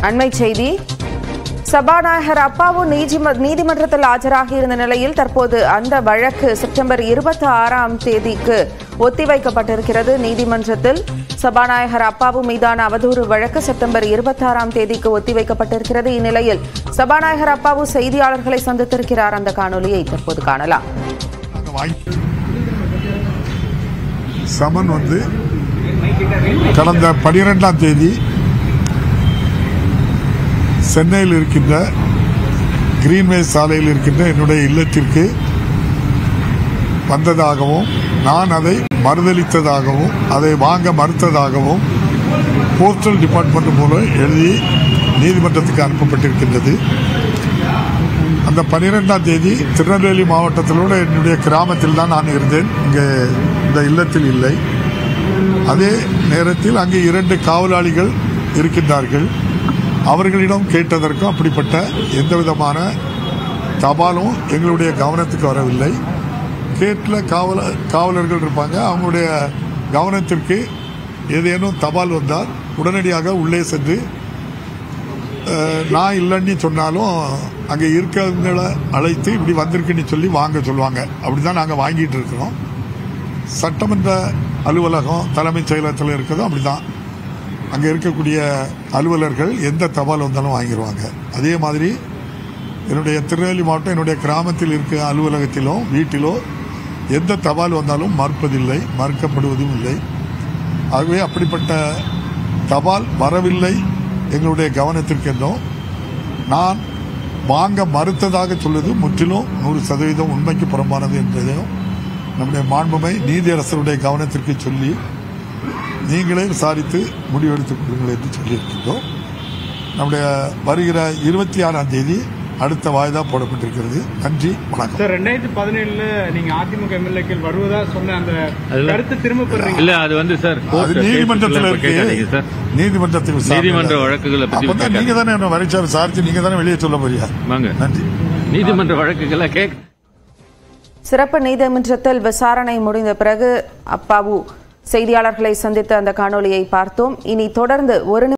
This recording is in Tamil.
அண்மை செய்தி சபாநாயகர் அப்பாவு நீதிம- நீதிமன்றத்தில் ஆஜராகி இருந்த நிலையில் தற்போது அந்த வழக்கு செப்டம்பர் இருபத்தி ஆறாம் தேதிக்கு ஒத்திவைக்கப்பட்டிருக்கிறது நீதிமன்றத்தில் சபாநாயகர் அப்பாவு மீதான அவதூறு வழக்கு செப்டம்பர் இருபத்தி ஆறாம் தேதிக்கு ஒத்திவைக்கப்பட்டிருக்கிறது இந்நிலையில் சபாநாயகர் அப்பாவு செய்தியாளர்களை சந்தித்திருக்கிறார் அந்த காணொலியை தற்போது காணலாம் நாங்க வாங்கி சமன் வந்து கடந்த பனிரெண்டாம் தேதி சென்னையில் இருக்கின்ற கிரீன்வே சாலையில் இருக்கின்ற என்னுடைய இல்லத்திற்கு வந்ததாகவும் நான் அதை மறுதளித்ததாகவும் அதை வாங்க மறுத்ததாகவும் போஸ்டல் டிபார்ட்மெண்ட் மூலம் எழுதி நீதிமன்றத்துக்கு அனுப்பப்பட்டிருக்கின்றது அந்த பனிரெண்டாம் தேதி திருநெல்வேலி மாவட்டத்திலோட என்னுடைய கிராமத்தில் தான் நான் இருந்தேன் இங்கே இந்த இல்லத்தில் இல்லை அதே நேரத்தில் அங்கே இரண்டு காவலாளிகள் இருக்கின்றார்கள் அவர்களிடம் கேட்டதற்கும் அப்படிப்பட்ட எந்த விதமான தபாலும் எங்களுடைய கவனத்துக்கு வரவில்லை கேட்ல காவல காவலர்கள் இருப்பாங்க அவங்களுடைய கவனத்திற்கு ஏதேனும் தபால் வந்தால் உடனடியாக உள்ளே சென்று அஹ், நான் இல்லைன்னு சொன்னாலும் அங்கே இருக்கவங்களை அழைத்து இப்படி வந்திருக்குன்னு சொல்லி வாங்க சொல்லுவாங்க அப்படிதான் நாங்கள் வாங்கிட்டு இருக்கிறோம் சட்டமன்ற அலுவலகம் தலைமைச் செயலகத்தில் இருக்கிறதும் அப்படிதான் அங்கே இருக்கக்கூடிய அலுவலர்கள் எந்த தபால் வந்தாலும் வாங்கிடுவாங்க அதே மாதிரி என்னுடைய திருநெல்வேலி மாவட்டம் என்னுடைய கிராமத்தில் இருக்க அலுவலகத்திலோ வீட்டிலோ எந்த தபால் வந்தாலும் மறுப்பதில்லை மறுக்கப்படுவதும் இல்லை ஆகவே அப்படிப்பட்ட தபால் வரவில்லை எங்களுடைய கவனத்திற்கு என்றும் நான் வாங்க மறுத்ததாக சொல்வது முற்றிலும் நூறு சதவீதம் உண்மைக்கு புறம்பானது என்பதையும் நம்முடைய மாண்புமை நீதியரசருடைய கவனத்திற்கு சொல்லி நீங்களே விசாரித்து முடிவெடுத்துக் கொள்ளுங்கள் என்று சொல்லியிருக்கின்றோம் நம்முடைய வருகிற இருபத்தி ஆறாம் தேதி அடுத்த வாய்தா போடப்பட்டிருக்கிறது நன்றி வணக்கம் சார் ரெண்டாயிரத்தி பதினேழுல நீங்க அதிமுக எம்எல்ஏக்கள் வருவதா சொன்ன அந்த அதுல- கருத்து திரும்ப பெறீங்க இல்ல அது வந்து சார் அது court நீதிமன்றத்தில் case இப்ப கேட்காதீங்க இருக்கு சார் நீதிமன்றத்தில் விசாரணை. நீதிமன்ற வழக்குகளை பத்தி அப்பதான் கேட்காதீங்க. நீங்க தானே என்ன வரைச்சா விசாரிச்சு நீங்க தானே வெளியே சொல்ல போறியா வாங்க நன்றி நீதிமன்ற வழக்குகளை கேட்க சிறப்பு நீதிமன்றத்தில் விசாரணை முடிந்த பிறகு அப்பாவு செய்தியாளர்களை சந்தித்த அந்த காணொலியை பார்த்தோம் இனி தொடர்ந்து ஒரு